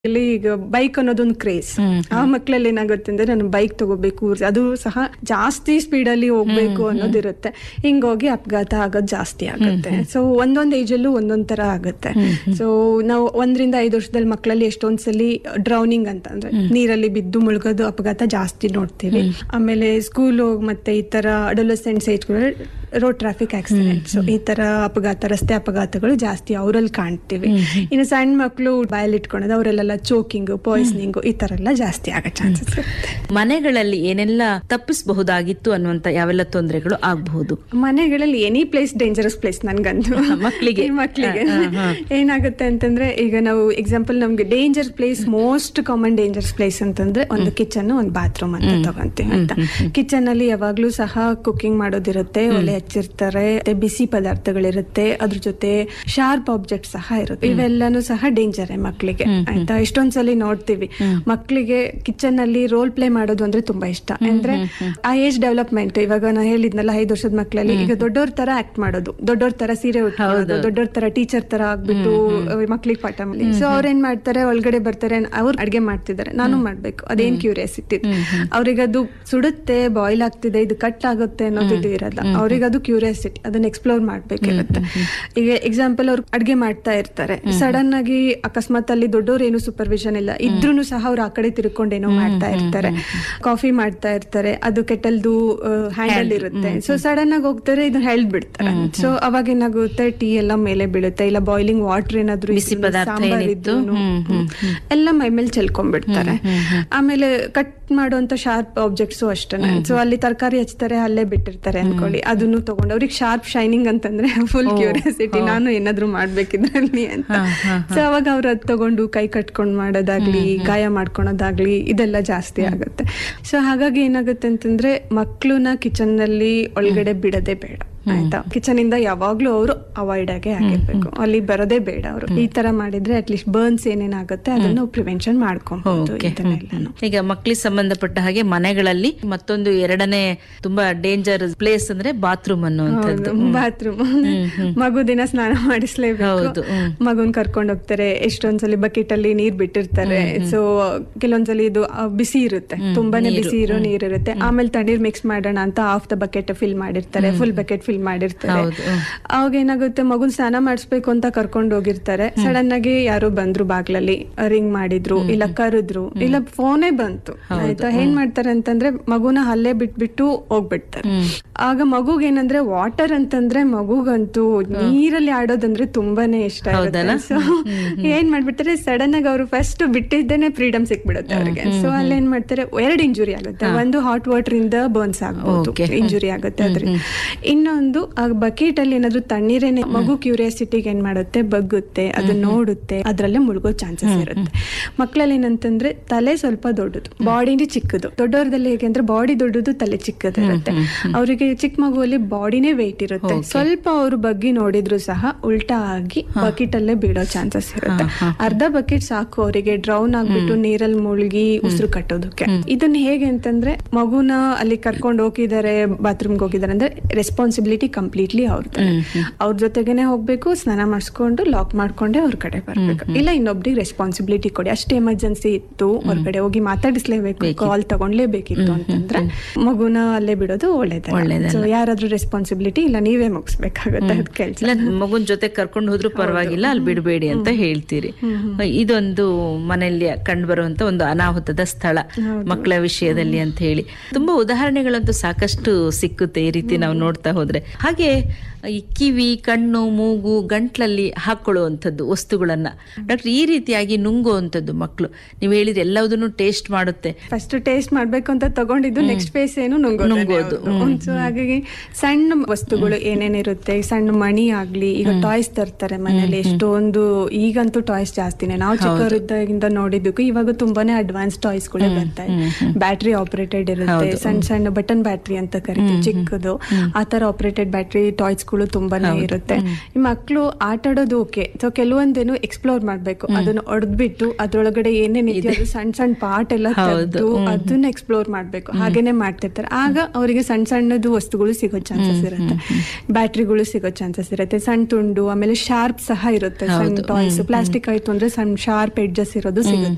ಇಲ್ಲಿ ಈಗ ಬೈಕ್ ಅನ್ನೋದೊಂದು ಕ್ರೇಜ್ ಆ ಮಕ್ಕಳಲ್ಲಿ ಏನಾಗುತ್ತೆ ಅಂದ್ರೆ ನಾನು ಬೈಕ್ ತಗೋಬೇಕು ಅದು ಸಹ ಜಾಸ್ತಿ ಸ್ಪೀಡ್ ಅಲ್ಲಿ ಹೋಗ್ಬೇಕು ಅನ್ನೋದಿರುತ್ತೆ ಹಿಂಗೋಗಿ ಅಪಘಾತ ಆಗೋದು ಜಾಸ್ತಿ ಆಗುತ್ತೆ ಸೊ ಒಂದೊಂದ್ ಏಜ್ ಅಲ್ಲೂ ಒಂದೊಂದ್ ತರ ಆಗುತ್ತೆ ಸೊ ನಾವು ಒಂದರಿಂದ ಐದು ವರ್ಷದಲ್ಲಿ ಮಕ್ಕಳಲ್ಲಿ ಎಷ್ಟೊಂದ್ಸಲಿ ಡ್ರೌನಿಂಗ್ ಅಂತ ಅಂದ್ರೆ ನೀರಲ್ಲಿ ಬಿದ್ದು ಮುಳುಗೋದು ಅಪಘಾತ ಜಾಸ್ತಿ ನೋಡ್ತೀವಿ ಆಮೇಲೆ ಸ್ಕೂಲ್ ಮತ್ತೆ ಈ ತರ adolescents age road traffic accidents ಈ ತರ ಅಪಘಾತ ರಸ್ತೆ ಅಪಘಾತಗಳು ಜಾಸ್ತಿ ಅವರಲ್ಲಿ ಕಾಣ್ತೀವಿ ಇನ್ನು ಸಣ್ಣ ಮಕ್ಕಳು ಬಾಯಲ್ಲಿ ಇಟ್ಕೊಳೋದು ಅವರೆಲ್ಲ ಚೋಕಿಂಗ್ ಪಾಯ್ಸನಿಂಗ್ ಈ ತರ ಎಲ್ಲ ಜಾಸ್ತಿ ಆಗೋ ಚಾನ್ಸಸ್ ಇರುತ್ತೆ ಮನೆಗಳಲ್ಲಿ ಏನೆಲ್ಲ ತಪ್ಪಿಸಬಹುದಾಗಿತ್ತು ಅನ್ನುವಂತ ಯಾವೆಲ್ಲ ತೊಂದರೆಗಳು ಆಗಬಹುದು ಮನೆಗಳಲ್ಲಿ ಎನಿ ಪ್ಲೇಸ್ ಡೇಂಜರಸ್ ಪ್ಲೇಸ್ ನನ್ಗಂತೂ ಮಕ್ಳಿಗೆ. ಈ ಮಕ್ಳಿಗೆ ಹ, ಹ, ಹ. ಏನಾಗುತ್ತೆ ಅಂತಂದ್ರೆ ಈಗ ನಾವು ಎಕ್ಸಾಂಪಲ್ ನಮ್ಗೆ danger place most common dangerous place ಅಂತಂದ್ರೆ ಒಂದು ಕಿಚನ್ ಒಂದು ಬಾತ್ರೂಮ್ ಅಂತ ತಗೊಂತೀವಿ ಅಂತ ಕಿಚನ್ ಅಲ್ಲಿ ಯಾವಾಗ್ಲೂ ಸಹ ಕುಕಿಂಗ್ ಮಾಡೋದಿರುತ್ತೆ ಒಲೆ ಹಚ್ಚಿರ್ತಾರೆ ಮತ್ತೆ ಬಿಸಿ ಪದಾರ್ಥಗಳಿರುತ್ತೆ ಅದ್ರ ಜೊತೆ ಶಾರ್ಪ್ ಆಬ್ಜೆಕ್ಟ್ ಸಹ ಇರುತ್ತೆ ಇವೆಲ್ಲಾನು ಸಹ ಡೇಂಜರ್ ಮಕ್ಕಳಿಗೆ ಆಯ್ತಾ ಎಷ್ಟೊಂದ್ಸಲಿ ನೋಡ್ತೀವಿ ಮಕ್ಕಳಿಗೆ ಕಿಚನ್ ಅಲ್ಲಿ ರೋಲ್ ಪ್ಲೇ ಮಾಡೋದು ಅಂದ್ರೆ ತುಂಬಾ ಇಷ್ಟ ಅಂದ್ರೆ ಆ ಏಜ್ ಡೆವಲಪ್ಮೆಂಟ್ ಇವಾಗ ನಾ ಹೇಳಿದ್ನಲ್ಲ ಐದು ವರ್ಷದ ಮಕ್ಕಳಲ್ಲಿ ಈಗ ದೊಡ್ಡವ್ರ ತರ ಆಕ್ಟ್ ಮಾಡೋದು ದೊಡ್ಡವ್ರ ತರ ಸೀರೆ ಉಟ್ಕೊಳ್ಳೋದು ದೊಡ್ಡವ್ರ ತರ ಟೀಚರ್ ತರ ಆಗ್ಬಿಟ್ಟು ಮಕ್ಳಿಗೆ ಪಾಠ ಮಾಡಿ ಸೊ ಅವ್ರ ಏನ್ ಮಾಡ್ತಾರೆ ಒಳಗಡೆ ಬರ್ತಾರೆ ಅವ್ರು ಅಡ್ಗೆ ಮಾಡ್ತಿದ್ದಾರೆ ನಾನು ಮಾಡ್ಬೇಕು ಅದೇನ್ ಕ್ಯೂರಿಯಾಸಿಟಿ ಅವ್ರಿಗೆ ಅದು ಸುಡುತ್ತೆ ಬಾಯ್ಲ್ ಆಗ್ತಿದೆ ಇದು ಕಟ್ ಆಗುತ್ತೆ ಅನ್ನೋದು ಇದು ಇರಲ್ಲ ಅವ್ರಿಗೆ ಅದು ಕ್ಯೂರಿಯಾಸಿಟಿ ಅದನ್ನ ಎಕ್ಸ್ಪ್ಲೋರ್ ಮಾಡ್ಬೇಕಿರುತ್ತೆ ಈಗ ಎಕ್ಸಾಂಪಲ್ ಅವ್ರು ಅಡ್ಗೆ ಮಾಡ್ತಾ ಇರ್ತಾರೆ ಸಡನ್ ಆಗಿ ಅಕಸ್ಮಾತ್ ಅಲ್ಲಿ ದೊಡ್ಡವ್ರು ಏನು ಸೂಪರ್ವಿಷನ್ ಇಲ್ಲ ಇದ್ರೂನು ಸಹ ಅವ್ರು ಆ ಕಡೆ ತಿರ್ಕೊಂಡು ಏನೋ ಮಾಡ್ತಾ ಇರ್ತಾರೆ ಕಾಫಿ ಮಾಡ್ತಾ ಇರ್ತಾರೆ ಅದು ಕೆಟಲ್ದು ಹ್ಯಾಂಡಲ್ ಇರುತ್ತೆ ಸೊ ಸಡನ್ ಆಗಿ ಹೋಗ್ತಾರೆ ಇದನ್ನ ಹೆಲ್ಡ್ ಬಿಡ್ತಾರೆ ಸೊ ಅವಾಗ ಏನಾಗುತ್ತೆ ಟೀ ಎಲ್ಲ ಮೇಲೆ ಬೀಳುತ್ತೆ ಇಲ್ಲ ಬಾಯ್ಲಿಂಗ್ ವಾಟರ್ ಏನಾದ್ರು ಬಿಸಿ ಇದ್ರೂನು, ಪದಾರ್ಥ ಸಾಂಬಾರ್ ಏನಿತ್ತು, ಇದ್ರೂನು, ಹ್ಮ್, ಹ್ಮ್, ಹ್ಮ್. ಎಲ್ಲ ಮೈ ಮೇಲೆ ಚೆಲ್ಕೊಂಡ್ಬಿಡ್ತಾರೆ ಆಮೇಲೆ ಕಟ್ ಮಾಡುವಂತ ಶಾರ್ಪ್ ಆಬ್ಜೆಕ್ಟ್ಸ್ ಅಷ್ಟೇನೆ ಸೊ ಅಲ್ಲಿ ತರಕಾರಿ ಹಚ್ತಾರೆ ಅಲ್ಲೇ ಬಿಟ್ಟಿರ್ತಾರೆ ಅನ್ಕೊಳ್ಳಿ ಅದನ್ನು ತಗೊಂಡು ಅವ್ರಿಗೆ ಶಾರ್ಪ್ ಶೈನಿಂಗ್ ಅಂತಂದ್ರೆ ಫುಲ್ ಕ್ಯೂರಿಯಾಸಿಟಿ ನಾನು ಏನಾದ್ರು ಮಾಡ್ಬೇಕಿದ್ರಲ್ಲಿ ಅಂತ ಸೊ ಅವಾಗ ಅವ್ರು ಅದ್ ತಗೊಂಡು ಕೈ ಕಟ್ಕೊಂಡ್ ಮಾಡೋದಾಗ್ಲಿ ಗಾಯ ಮಾಡ್ಕೊಳೋದಾಗ್ಲಿ ಇದೆಲ್ಲ ಜಾಸ್ತಿ ಆಗುತ್ತೆ ಸೊ ಹಾಗಾಗಿ ಏನಾಗುತ್ತೆ ಅಂತಂದ್ರೆ ಮಕ್ಳನ್ನ ಕಿಚನ್ ನಲ್ಲಿ ಒಳಗಡೆ ಬಿಡದೆ ಬೇಡ ಆಯ್ತಾ ಕಿಚನ್ ಇಂದ ಯಾವಾಗ್ಲೂ ಅವರು ಅವಾಯ್ಡ್ ಆಗೇ ಆಗಿರ್ಬೇಕು ಅಲ್ಲಿ ಬರೋದೇ ಬೇಡ ಅವರು ಈ ತರ ಮಾಡಿದ್ರೆ ಅಟ್ಲೀಸ್ಟ್ ಬರ್ನ್ಸ್ ಏನೇನಾಗುತ್ತೆ ಅದನ್ನ ಪ್ರಿವೆನ್ಷನ್ ಮಾಡ್ಕೊಬಹುದು Okay. ಇದನ್ನೆಲ್ಲಾನು ಈಗ ಮಕ್ಕಳಿಗೆ ಸಂಬಂಧಪಟ್ಟ ಹಾಗೆ ಮನೆಗಳಲ್ಲಿ ಮತ್ತೊಂದು ಎರಡನೇ ತುಂಬಾ ಡೇಂಜರ್ ಪ್ಲೇಸ್ ಅಂದ್ರೆ ಬಾತ್ರೂಮ್ ಅನ್ನುವಂಥದ್ದು ಬಾತ್ರೂಮ್ ಮಗು ದಿನ ಸ್ನಾನ ಮಾಡಿಸ್ಲೇಬೇಕು ಹೌದು, ಹ್ಮ್. ಮಗುನ್ ಕರ್ಕೊಂಡ್ ಹೋಗ್ತಾರೆ ಎಷ್ಟೊಂದ್ಸಲಿ ಬಕೆಟ್ ಅಲ್ಲಿ ನೀರ್ ಬಿಟ್ಟಿರ್ತಾರೆ ಸೊ ಕೆಲವೊಂದ್ಸಲಿ ಇದು ಆ, ಬಿಸಿ ಇರುತ್ತೆ ತುಂಬಾನೇ ಬಿಸಿ ಇರೋ ನೀರ್ ಇರುತ್ತೆ ಆಮೇಲೆ ತಣ್ಣೀರ್ ಮಿಕ್ಸ್ ಮಾಡೋಣ ಅಂತ ಆಫ್ ದ ಬಕೆಟ್ ಫಿಲ್ ಮಾಡಿರ್ತಾರೆ ಫುಲ್ ಬಕೆಟ್ ಫಿಲ್ ಮಾಡಿರ್ತಾರೆ ಹೌದು, ಹ್ಮ್. ಅವಾಗ ಏನಾಗುತ್ತೆ ಮಗುನ್ ಸ್ನಾನ ಮಾಡಿಸ್ಬೇಕು ಅಂತ ಕರ್ಕೊಂಡು ಹೋಗಿರ್ತಾರೆ ಸಡನ್ ಆಗಿ ಯಾರೋ ಬಂದ್ರು ಬಾಗ್ಲಲ್ಲಿ ರಿಂಗ್ ಮಾಡಿದ್ರು ಇಲ್ಲ ಕರೆದ್ರು ಇಲ್ಲ ಫೋನೇ ಬಂತು ಆಯ್ತಾ ಏನ್ ಮಾಡ್ತಾರೆ ಅಂತಂದ್ರೆ ಮಗುನ ಅಲ್ಲೇ ಬಿಟ್ಬಿಟ್ಟು ಹೋಗ್ಬಿಡ್ತಾರೆ ಆಗ ಮಗುಗ್ ಏನಂದ್ರೆ ವಾಟರ್ ಅಂತಂದ್ರೆ ಮಗುಗಂತೂ ನೀರಲ್ಲಿ ಆಡೋದಂದ್ರೆ ತುಂಬಾನೇ ಇಷ್ಟ ಹೌದಲ್ಲ? ಸೊ ಏನ್ ಮಾಡ್ಬಿಡ್ತಾರೆ ಸಡನ್ ಆಗಿ ಅವರು ಫಸ್ಟ್ ಬಿಟ್ಟಿದ್ದೇನೆ ಫ್ರೀಡಮ್ ಸಿಕ್ಬಿಡುತ್ತೆ ಅವ್ರಿಗೆ ಸೊ ಅಲ್ಲಿ ಏನ್ ಮಾಡ್ತಾರೆ ಎರಡು ಇಂಜುರಿ ಆಗುತ್ತೆ ಒಂದು ಹಾಟ್ ವಾಟರ್ ಇಂದ ಬರ್ನ್ಸ್ ಆಗ್ಬೋದು Okay. ಇಂಜುರಿ ಆಗುತ್ತೆ ಅದ್ರಿಂದ ಇನ್ನೊಂದು ಆ ಬಕೆಟ್ ಅಲ್ಲಿ ಏನಾದ್ರು ತಣ್ಣೀರೇನೆ ಮಗು ಕ್ಯೂರಿಯಾಸಿಟಿಗೆ ಏನ್ ಮಾಡುತ್ತೆ ಬಗ್ಗುತ್ತೆ ಅದು ನೋಡುತ್ತೆ ಅದ್ರಲ್ಲೇ ಮುಳುಗೋ ಚಾನ್ಸಸ್ ಇರುತ್ತೆ ಮಕ್ಕಳಲ್ಲಿ ಏನಂತಂದ್ರೆ ತಲೆ ಸ್ವಲ್ಪ ದೊಡ್ಡದು ಬಾಡಿನೇ ಚಿಕ್ಕದು ದೊಡ್ಡವ್ರದಲ್ಲಿ ಹೇಗೆ ಅಂದ್ರೆ ಬಾಡಿ ದೊಡ್ಡದು ತಲೆ ಚಿಕ್ಕದಿರುತ್ತೆ ಅವರಿಗೆ ಚಿಕ್ಕ ಮಗುವಲ್ಲಿ ಬಾಡಿನೇ ವೆಯ್ಟ್ ಇರುತ್ತೆ ಸ್ವಲ್ಪ ಅವರು ಬಗ್ಗಿ ನೋಡಿದ್ರು ಸಹ ಉಲ್ಟಾ ಆಗಿ ಬಕೆಟ್ ಅಲ್ಲೇ ಬೀಳೋ ಚಾನ್ಸಸ್ ಇರುತ್ತೆ ಅರ್ಧ ಬಕೆಟ್ ಸಾಕು ಅವರಿಗೆ ಡ್ರೌನ್ ಆಗ್ಬಿಟ್ಟು ನೀರಲ್ಲಿ ಮುಳುಗಿ ಉಸಿರು ಕಟ್ಟೋದಕ್ಕೆ ಇದನ್ನ ಹೇಗೆ ಅಂತಂದ್ರೆ ಮಗುನ ಅಲ್ಲಿ ಕರ್ಕೊಂಡು ಹೋಗಿದ್ದಾರೆ ಬಾತ್ರೂಮ್ಗೆ ಹೋಗಿದ್ದಾರೆ ಅಂದ್ರೆ ರೆಸ್ಪಾನ್ಸಿಬಿಲಿಟಿ ಕಂಪ್ಲೀಟ್ಲಿ ಅವ್ರದ್ದು ಅವ್ರ ಜೊತೆಗೇನೆ ಹೋಗ್ಬೇಕು ಸ್ನಾನ ಮಾಡಿಸ್ಕೊಂಡು ಲಾಕ್ ಮಾಡ್ಕೊಂಡೆ ಅವ್ರ ಕಡೆ ಬರ್ಬೇಕು ಇಲ್ಲ ಇನ್ನೊಬ್ರಿಗೆ ರೆಸ್ಪಾನ್ಸಿಬಿಲಿಟಿ ಕೊಡಿ ಅಷ್ಟೇ ಎಮರ್ಜೆನ್ಸಿ ಇತ್ತು ಹೊರಗಡೆ ಹೋಗಿ ಮಾತಾಡಿಸ್ಲೇಬೇಕು ಕಾಲ್ ತಗೊಂಡ್ಲೇಬೇಕಿತ್ತು ಅಂತಂದ್ರೆ ಮಗುನ ಅಲ್ಲೇ ಬಿಡೋದು ಒಳ್ಳೇದಲ್ಲ ಒಳ್ಳೇದಲ್ಲ. ಸೊ ಯಾರಾದ್ರೂ ರೆಸ್ಪಾನ್ಸಿಬಿಲಿಟಿ ಇಲ್ಲ ನೀವೇ ಮುಗಿಸ್ಬೇಕಾಗತ್ತೆ ಅದ್ ಕೆಲ್ಸ ಇಲ್ಲ ಮಗುನ್ ಜೊತೆ ಕರ್ಕೊಂಡು ಹೋದ್ರು ಪರವಾಗಿಲ್ಲ ಅಲ್ಲಿ ಬಿಡಬೇಡಿ ಅಂತ ಹೇಳ್ತೀರಿ ಇದೊಂದು ಮನೆಯಲ್ಲಿ ಕಂಡು ಬರುವಂತ ಒಂದು ಅನಾಹುತದ ಸ್ಥಳ ಮಕ್ಕಳ ವಿಷಯದಲ್ಲಿ ಅಂತ ಹೇಳಿ ತುಂಬಾ ಉದಾಹರಣೆಗಳಂತೂ ಸಾಕಷ್ಟು ಸಿಕ್ಕುತ್ತೆ ಈ ರೀತಿ ನಾವು ನೋಡ್ತಾ ಹೋದ್ರೆ ಹಾಗೆ ಈ ಕಿವಿ ಕಣ್ಣು ಮೂಗು ಗಂಟ್ಲಲ್ಲಿ ಹಾಕೊಳ್ಳುವಂಥದ್ದು ವಸ್ತುಗಳನ್ನ ಡಾಕ್ಟರ್ ಈ ರೀತಿಯಾಗಿ ನುಂಗುವಂಥದ್ದು ಮಕ್ಕಳು ನೀವು ಹೇಳಿದ್ರೆ ಎಲ್ಲದನ್ನು ಟೇಸ್ಟ್ ಮಾಡುತ್ತೆ ಫಸ್ಟ್ ಟೇಸ್ಟ್ ಮಾಡ್ಬೇಕು ಅಂತ ತಗೊಂಡಿದ್ದು ನೆಕ್ಸ್ಟ್ ಫೇಸ್ ಏನು ನುಂಗೋದು ಸೊ ಹಾಗಾಗಿ ಸಣ್ಣ ವಸ್ತುಗಳು ಏನೇನಿರುತ್ತೆ ಸಣ್ಣ ಮಣಿ ಆಗ್ಲಿ ಈಗ ಟಾಯ್ಸ್ ತರ್ತಾರೆ ಮನೇಲಿ ಎಷ್ಟೊಂದು ಈಗಂತೂ ಟಾಯ್ಸ್ ಜಾಸ್ತಿನೇ ನಾವು ಚಿಕ್ಕವರಿದ್ದಾಗಿಂದ ನೋಡಿದ್ದಕ್ಕೂ ಇವಾಗ ತುಂಬಾನೇ ಅಡ್ವಾನ್ಸ್ ಟಾಯ್ಸ್ ಗಳೇ ಬರ್ತಾ ಇದೆ ಬ್ಯಾಟ್ರಿ ಆಪರೇಟೆಡ್ ಇರುತ್ತೆ ಸಣ್ಣ ಸಣ್ಣ ಬಟನ್ ಬ್ಯಾಟ್ರಿ ಅಂತ ಕರಿತೀವಿ ಚಿಕ್ಕದು ಆ ತರ ಆಪರೇಟೆಡ್ ಬ್ಯಾಟ್ರಿ ಟಾಯ್ಸ್ ಗಳು ತುಂಬಾನೇ ಇರುತ್ತೆ ಈ ಮಕ್ಕಳು ಆಟ ಆಡೋದು ಓಕೆ ಸೊ ಕೆಲವೊಂದೇನು ಎಕ್ಸ್ಪ್ಲೋರ್ ಮಾಡ್ಬೇಕು ಅದನ್ನ ಒಡೆದ್ಬಿಟ್ಟು ಅದ್ರೊಳಗಡೆ ಏನೇನ್ ಇದೆಯೋ ಅದು ಸಣ್ಣ ಸಣ್ಣ ಪಾರ್ಟ್ ಎಲ್ಲ ತೆಗ್ದು ಅದನ್ನ ಎಕ್ಸ್ಪ್ಲೋರ್ ಮಾಡ್ಬೇಕು ಹಾಗೇನೆ ಮಾಡ್ತಿರ್ತಾರೆ ಆಗ ಅವರಿಗೆ ಸಣ್ಣ ಸಣ್ಣದು ವಸ್ತುಗಳು ಸಿಗೋ ಚಾನ್ಸಸ್ ಇರುತ್ತೆ ಬ್ಯಾಟ್ರಿಗಳು ಸಿಗೋ ಚಾನ್ಸಸ್ ಇರುತ್ತೆ ಸಣ್ಣ ತುಂಡು ಆಮೇಲೆ ಶಾರ್ಪ್ ಸಹ ಇರುತ್ತೆ ಸಣ್ಣ ಟಾಯ್ಸ್ ಪ್ಲಾಸ್ಟಿಕ್ ಆಯ್ತು ಅಂದ್ರೆ ಸಣ್ಣ ಶಾರ್ಪ್ ಎಡ್ಜಸ್ ಇರೋದು ಸಿಗುತ್ತೆ